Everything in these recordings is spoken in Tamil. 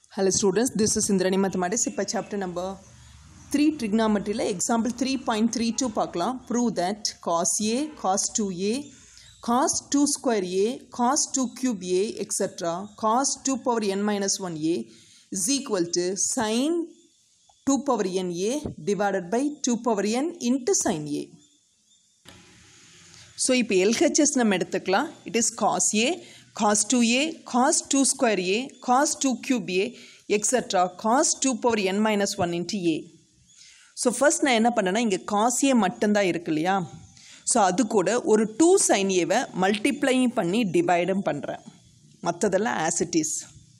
Hello students, this is Indrani Mathematics. இப்போ chapter number 3 trigonometryல example 3.32 பார்க்கலாம். Prove that cos A, cos 2A, cos 2 square A, cos 2 cube A, etc. cos 2 power n minus 1A is equal to sin 2 power n A divided by 2 power n into sin A. So இப்போ எல்ஹெச்எஸ் நம்ம எடுத்துக்கலாம் it is cos A cos two A cos two square A cos two cube A extra cos two power N minus one into A so first நான் என்ன பண்ணேன்னா இங்கே காஸ் ஏ மட்டும்தான் இருக்கு இல்லையா ஸோ அது கூட ஒரு டூ சைன் ஏவை மல்டிப்ளையும் பண்ணி டிவைடும் பண்ணுறேன் மற்றதெல்லாம் ஆசிட்டிஸ்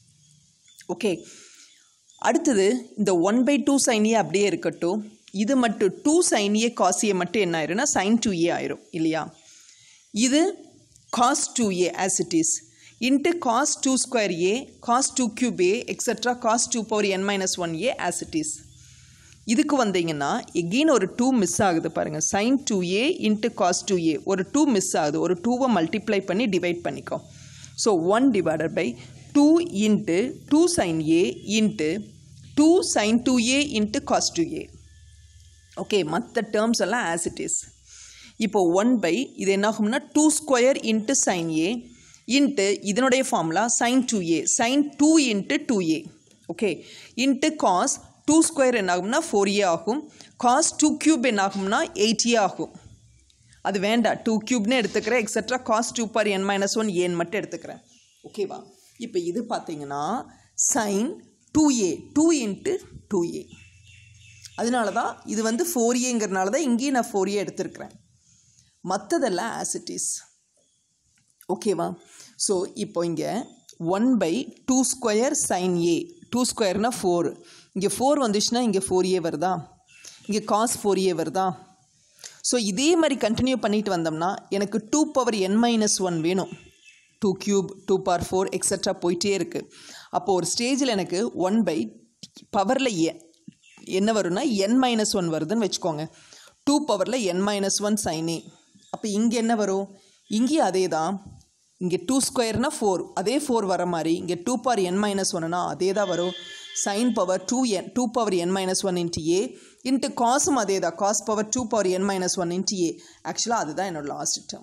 ஓகே அடுத்தது இந்த ஒன் பை டூ சைனியே அப்படியே இருக்கட்டும் இது மட்டும் டூ சைனியே காசியே மட்டும் என்ன ஆயிரும்னா சைன் டூ ஏ ஆயிரும் இல்லையா இது cos two A as it is into cos two square A cos two cube A extra cos two power N minus one A as it is இதுக்கு வந்தீங்கன்னா எகெயின் ஒரு டூ மிஸ் ஆகுது பாருங்கள் sin two A into cos two A ஒரு டூ மிஸ் ஆகுது ஒரு டூவை மல்டிப்ளை பண்ணி டிவைட் பண்ணிக்கோ so one divided by two into two sin A into two sin two A into cos two A okay மற்ற டேர்ம்ஸ் எல்லாம் ஆஸ் இட் இஸ் இப்போ ஒன் பை இது என்ன ஆகும்னா two square into sin A into இதனுடைய formula sin two A sin two into two A okay into cos two square என்ன ஆகும்னா ஃபோர் ஏ ஆகும் காஸ் டூ க்யூப் என்ன ஆகும்னா எயிட் ஏ ஆகும் அது வேண்டாம் டூ க்யூப்னு எடுத்துக்கிறேன் extra cos two power N minus one ஏன்னு மட்டும் எடுத்துக்கிறேன் ஓகேவா இப்போ இது பார்த்தீங்கன்னா sin two A two into two A அதனால தான் இது வந்து ஃபோர் ஏங்கிறனால தான் இங்கேயும் நான் ஃபோர் ஏ எடுத்திருக்கிறேன் மற்றதெல்லாம் ஆசிட்டிஸ் ஓகேவா ஸோ இப்போ இங்கே one by two square sin A two ஸ்கொயர்னால் ஃபோர் இங்கே ஃபோர் வந்துச்சுன்னா இங்கே ஃபோர் ஏ வருதா இங்கே காஸ் ஃபோர் ஏ வருதா ஸோ இதே மாதிரி கண்டினியூ பண்ணிட்டு வந்தோம்னா எனக்கு two power N minus one வேணும் two cube two power four extra போயிட்டே இருக்குது அப்போது ஒரு ஸ்டேஜில் எனக்கு ஒன் பை பவரில் ஏ என்ன வரும்னா என் மைனஸ் ஒன் வருதுன்னு வச்சுக்கோங்க டூ பவரில் என் மைனஸ் ஒன் சைனே அப்போ இங்கே என்ன வரும் இங்கேயும் அதே தான் இங்கே டூ ஸ்கொயர்னால் ஃபோர் அதே ஃபோர் வர மாதிரி இங்கே டூ பவர் என் மைனஸ் ஒன்னுனா அதே தான் வரும் sin power two N two power N minus one into A into காசும் அதே தான் cos power two power N minus one into A ஆக்சுவலாக அதுதான் என்னோட லாஸ்ட் டேர்ம்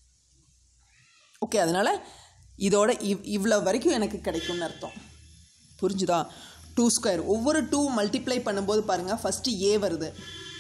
ஓகே அதனால் இதோட இவ் இவ்வளோ வரைக்கும் எனக்கு கிடைக்கும்னு அர்த்தம் புரிஞ்சுதா டூ ஸ்கொயர் ஒவ்வொரு டூ மல்டிப்ளை பண்ணும்போது பாருங்கள் ஃபஸ்ட்டு ஏ வருது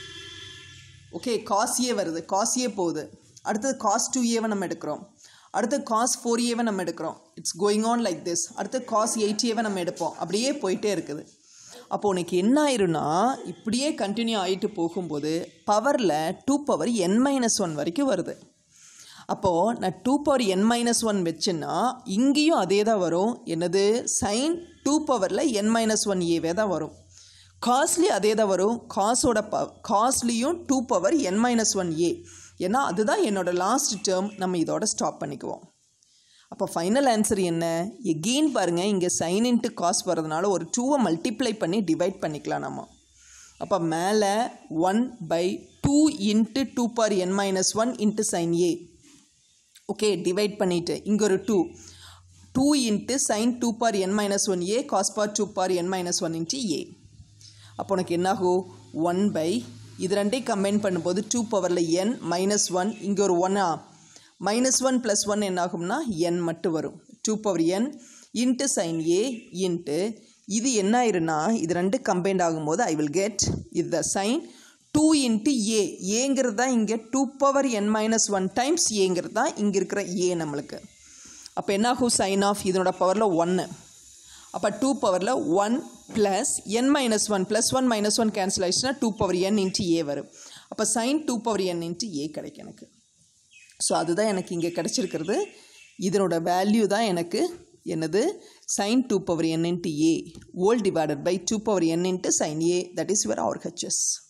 ஓகே காஸ் ஏ வருது காஸ் ஏ போகுது அடுத்தது காஸ் டூ ஏவை நம்ம எடுக்கிறோம் அடுத்து காஸ் ஃபோர் ஏவை நம்ம எடுக்கிறோம் it's going on like this அடுத்து காஸ் எயிட் ஏவை நம்ம எடுப்போம் அப்படியே போயிட்டே இருக்குது அப்போ உனக்கு என்ன ஆயிரும்னா இப்படியே கண்டினியூ ஆகிட்டு போகும்போது பவரில் two power N minus one வரைக்கும் வருது அப்போது நான் two power N minus one வச்சேன்னா இங்கேயும் அதே தான் வரும் என்னது சைன் டூ பவரில் என் மைனஸ் ஒன் ஏவே தான் வரும் காஸ்ட்லி அதே தான் வரும் காசோட ப காஸ்ட்லியும் two power N minus one A ஏன்னா அதுதான் என்னோட லாஸ்ட் டேர்ம் நம்ம இதோட ஸ்டாப் பண்ணிக்குவோம் அப்போ ஃபைனல் ஆன்சர் என்ன எகெயின் பாருங்கள் இங்கே சைன் இன்ட்டு காஸ் வரதுனால ஒரு டூவை மல்டிப்ளை பண்ணி டிவைட் பண்ணிக்கலாம் நம்ம அப்போ மேலே one by two into two power N minus one into sin A okay divide பண்ணிவிட்டு இங்கே ஒரு two two into sin two power N minus one A cos power two power N minus one into A அப்போ உனக்கு என்னாகும் ஒன் பை இது ரெண்டையும் கம்பைன் பண்ணும்போது டூ பவரில் என் மைனஸ் ஒன் இங்கே ஒரு ஒன்னா மைனஸ் ஒன் ப்ளஸ் ஒன் என்ன ஆகும்னா என் மட்டும் வரும் two power N into sin A into இது என்ன ஆயிருன்னா இது ரெண்டு கம்பைன்ட் ஆகும்போது ஐ வில் கெட் இது the sin two into A ஏங்கிறது தான் இங்கே two power N minus one times ஏங்கிறது தான் இங்கே இருக்கிற ஏ நம்மளுக்கு அப்போ என்னாகும் சைன் ஆஃப் இதனோட பவரில் ஒன்று அப்போ டூ பவரில் one plus N minus one plus one minus one cancel ஆயிடுச்சுன்னா two power N into A வரும் அப்போ sin two power N into A கிடைக்கும் எனக்கு ஸோ அதுதான் எனக்கு இங்கே கிடச்சிருக்கிறது இதனோட வேல்யூ தான் எனக்கு என்னது sin two power N into A whole divided by two power N into sin A that is your R HS